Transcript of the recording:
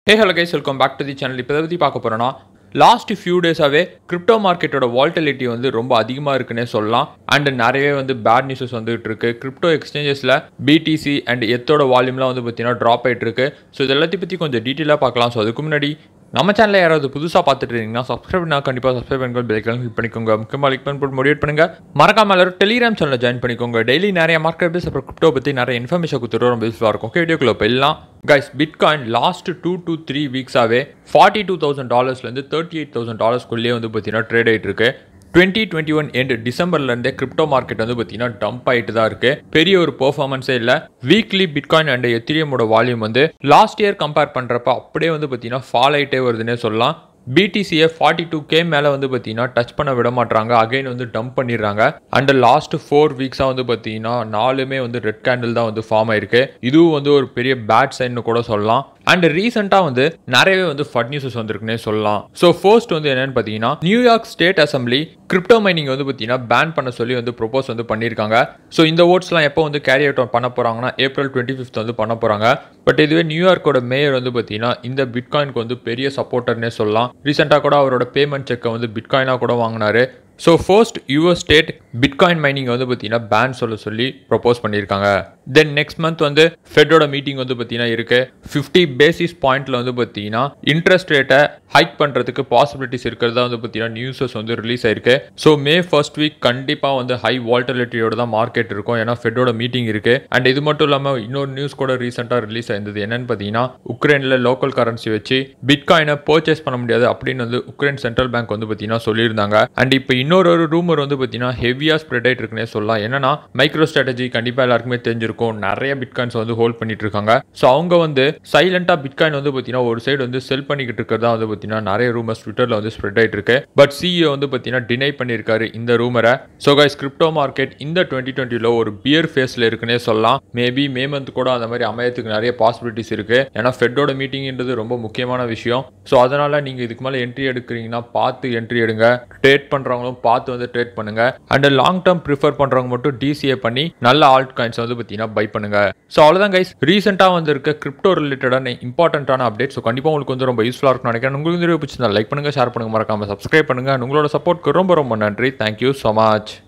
hey hello guys welcome back to the channel இப்போ பற்றி பார்க்க போகிறோன்னா லாஸ்ட் ஃபியூ டேஸாகவே கிரிப்டோ மார்க்கெட்டோட வால்டிலிட்டி வந்து ரொம்ப அதிகமாக இருக்குன்னே சொல்லலாம் அண்ட் நிறையவே வந்து பேட் நியூஸஸ் வந்துகிட்டு இருக்கு கிரிப்டோ எக்ஸ்சேஞ்சஸில் பிடிசி அண்ட் எத்தோட வால்யூம்லாம் வந்து பார்த்தீங்கன்னா ட்ராப் ஆகிட்டு இருக்கு ஸோ இது எல்லாத்தையும் பற்றி கொஞ்சம் டீட்டெயிலாக பார்க்கலாம் ஸோ அதுக்கு முன்னாடி நம்ம சேனலில் யாராவது புதுசாக பார்த்துட்டு இருக்கீங்கன்னா சப்ஸ்கிரைப் பண்ணா கண்டிப்பாக சப்ஸ்கிரைப் பண்ணுங்க பெல்லைக்கன் கிளிக் பண்ணிக்கோங்க முக்கியமாக லிக் பண்ணி போட்டு மோடிவேட் பண்ணுங்க மறக்காம எல்லாரும் டெலிகிராம் சேனலில் ஜாயின் பண்ணிக்கோங்க டெய்லி நிறைய மார்க்கெட் பேஸ் அப்புறம் கிரிப்டோ பற்றி நிறைய இன்ஃபர்மேஷன் கொடுத்துட்டு ரொம்ப யூஸ்ஃபுல்லாக இருக்கும் ஓகே வீடியோக்குள்ள போயிடலாம் guys bitcoin last two to three வீக்ஸாகவே ஃபார்ட்டி டூ தௌசண்ட் டாலர்ஸ்லேருந்து தேர்ட்டி எயிட் தௌசண்ட் டாலர்ஸ்க்குள்ளேயே வந்து பார்த்தீங்கன்னா ட்ரேட் ஆகிட்டு இருக்கு டுவெண்ட்டி டுவெண்ட்டி ஒன் எண்ட் டிசம்பர்லேருந்தே கிரிப்டோ மார்க்கெட் வந்து பார்த்தீங்கன்னா டம்ப் ஆகிட்டு தான் இருக்கு பெரிய ஒரு பெர்ஃபார்மன்ஸே இல்லை வீக்லி பிட்காயின் அண்ட் எத்திரியமோட வால்யூம் வந்து லாஸ்ட் இயர் கம்பேர் பண்ணுறப்ப அப்படியே வந்து பார்த்தீங்கன்னா ஃபால் ஆகிட்டே வருதுன்னே சொல்லலாம் பிடிசியை ஃபார்ட்டி டூ கே மேலே வந்து பார்த்தீங்கன்னா டச் பண்ண விட மாட்டாங்க அகைன் வந்து டம்ப் பண்ணிடுறாங்க அண்ட் லாஸ்ட் ஃபோர் வீக்ஸாக வந்து பார்த்தீங்கன்னா நாலுமே வந்து ரெட் கேண்டில் தான் வந்து ஃபார்ம் ஆயிருக்கு இதுவும் வந்து ஒரு பெரிய பேட் சைன்னு கூட சொல்லலாம் அண்ட் ரீசெண்டாக வந்து நிறையவே வந்து ஃபட் நியூஸஸ் வந்திருக்குன்னே சொல்லலாம் ஸோ ஃபர்ஸ்ட் வந்து என்னன்னு பார்த்தீங்கன்னா New York state assembly crypto mining வந்து பார்த்தீங்கன்னா பேன் பண்ண சொல்லி வந்து ப்ரொபோஸ் வந்து பண்ணியிருக்காங்க ஸோ இந்த ஓட்ஸ்லாம் எப்போ வந்து கேரி அவுட் பண்ண போகிறாங்கன்னா ஏப்ரல் டுவெண்ட்டி ஃபிஃப்த் வந்து பண்ண போகிறாங்க பட் இதுவே நியூயார்க்கோட மேயர் வந்து பார்த்தீங்கன்னா இந்த பிட்காயினுக்கு வந்து பெரிய சப்போர்ட்டர்னே சொல்லலாம் ரீசெண்டாக கூட அவரோட பேமெண்ட் செக்கை வந்து பிட்காயினாக கூட வாங்கினாரு so first US state bitcoin mining வந்து பார்த்தீங்கன்னா பேன் சொல்ல சொல்லி ப்ரப்போஸ் பண்ணியிருக்காங்க தென் நெக்ஸ்ட் மந்த் வந்து ஃபெட்டோட மீட்டிங் வந்து பார்த்தீங்கன்னா இருக்கு ஃபிஃப்டி பேசிஸ் பாயிண்ட்ல வந்து பார்த்தீங்கன்னா இன்ட்ரெஸ்ட் ரேட்டை ஹைக் பண்ணுறதுக்கு பாசிபிலிட்டிஸ் இருக்கிறதா வந்து பார்த்தீங்கன்னா நியூஸஸ் வந்து ரிலீஸ் ஆயிருக்கு ஸோ மே ஃபர்ஸ்ட் வீக் கண்டிப்பாக வந்து ஹை வால்டலிட்டியோட தான் மார்க்கெட் இருக்கும் ஏன்னா ஃபெட்டோட மீட்டிங் இருக்கு அண்ட் இது மட்டும் இல்லாமல் இன்னொரு நியூஸ் கூட ரீசெண்டாக ரிலீஸ் ஆயிருந்தது என்னன்னு பார்த்தீங்கன்னா உக்ரைனில் லோக்கல் கரன்சி வச்சு பிட்காயினை பர்ச்சேஸ் பண்ண முடியாது அப்படின்னு வந்து உக்ரைன் சென்ட்ரல் பேங்க் வந்து பார்த்தீங்கன்னா சொல்லியிருந்தாங்க அண்ட் இப்போ இன்னொரு ஒரு ரூமர் வந்து பார்த்தீங்கன்னா ஹெவியாக ஸ்ப்ரெட் ஆகிட்டு இருக்குன்னே சொல்லலாம் என்னன்னா மைக்ரோ ஸ்ட்ராட்டஜி கண்டிப்பாக எல்லாருக்குமே தெரிஞ்சிருக்கும் நிறைய பிட்காயின்ஸ் வந்து ஹோல்ட் பண்ணிட்டு இருக்காங்க ஸோ அவங்க வந்து சைலண்டாக பிட்காயின் வந்து பார்த்தீங்கன்னா ஒரு சைடு வந்து செல் பண்ணிக்கிட்டு இருக்கிறதா வந்து பார்த்தீங்கன்னா நிறைய ரூமர்ஸ் ட்விட்டரில் வந்து ஸ்ப்ரெட் ஆகிட்டு இருக்கு பட் சிஇஓ வந்து பார்த்தீங்கன்னா டினை பண்ணியிருக்காரு இந்த ரூமரை ஸோ கைஸ் கிரிப்டோ மார்க்கெட் இந்த டுவெண்ட்டி டுவெண்ட்டியில் ஒரு பியர் ஃபேஸில் இருக்குன்னே சொல்லலாம் மேபி மே மந்த் கூட அந்த மாதிரி அமையத்துக்கு நிறைய பாசிபிலிட்டிஸ் இருக்கு ஏன்னா ஃபெட்டோட மீட்டிங்ன்றது ரொம்ப முக்கியமான விஷயம் ஸோ அதனால நீங்கள் இதுக்கு மேலே என்ட்ரி எடுக்கிறீங்கன்னா பார்த்து என்ட்ரி எடுங்க ட்ரேட் பண்ணுறவங்களும் பார்த்து வந்து ட்ரேட் பண்ணுங்க அண்ட் லாங் டேர்ம் ப்ரிஃபர் பண்ணுறவங்க மட்டும் டிசிஏ பண்ணி நல்ல ஆல்ட் காயின்ஸ் வந்து பார்த்தீங்கன்னா பை பண்ணுங்க ஸோ அவ்வளோதான் கைஸ் ரீசெண்டாக வந்திருக்க கிரிப்டோ ரிலேட்டடான இம்பார்ட்டன்ட்டான அப்டேட் ஸோ கண்டிப்பாக உங்களுக்கு வந்து ரொம்ப யூஸ்ஃபுல்லாக இருக்கும்னு நினைக்கிறேன் உங்களுக்கு இந்த வீடியோ பிடிச்சிருந்தா லைக் பண்ணுங்க ஷேர் பண்ணுங்க மறக்காம சப்ஸ்கிரைப் பண்ணுங்க and உங்களோட சப்போர்ட்க்கு ரொம்ப ரொம்ப நன்றி தேங்க்யூ ஸோ மச்